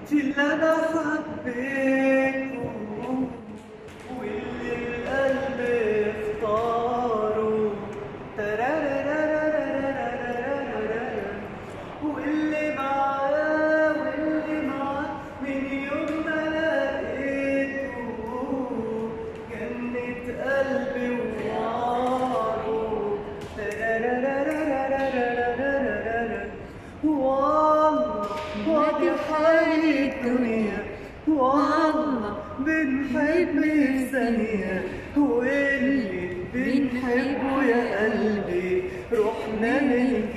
اللي انا حبيته واللي القلب اختاره ترارارارارارارارارارا. واللي معاه واللي معاه من يوم ما لقيته جنة قلبي وعاره ترارارارارارارارارا. والله وادي حالي الدنيا والله بنحب في ثانية واللي بنحبه يا قلبي رحنا ملك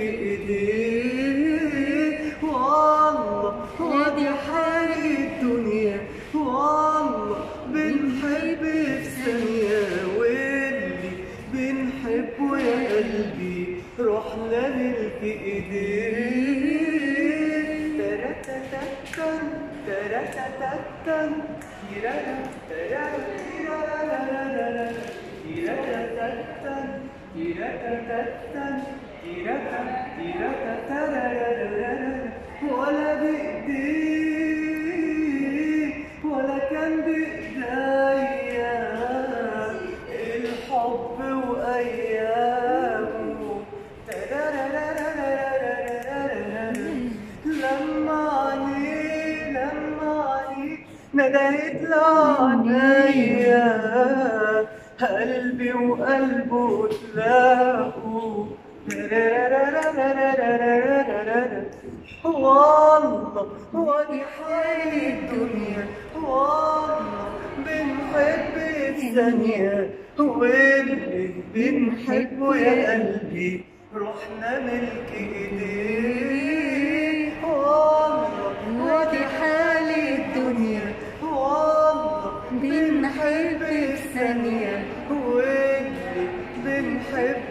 ايديه والله وادي حالي الدنيا والله بنحب في ثانية واللي بنحبه يا قلبي رحنا ملك ايديه ترتتتن ترتتتن تيرارا ترارا تيرارارارارا. تيرتتتن تيرتتتن تيرتا تيرتا ترارارارارا. ولا بإيديه ولا كان بإيديا الحب وأيامه ترارارارارارارارا. لما عليه لما عليه ندهت لعنيا قلبي وقلبه تلاقوا ترارارارارارارارا. والله وادي حي الدنيا والله بنحب في ثانية واللي بنحبه يا قلبي رحنا ملك ايديه والله وادي حالي الدنيا والله بنحب في ثانية واللي بنحب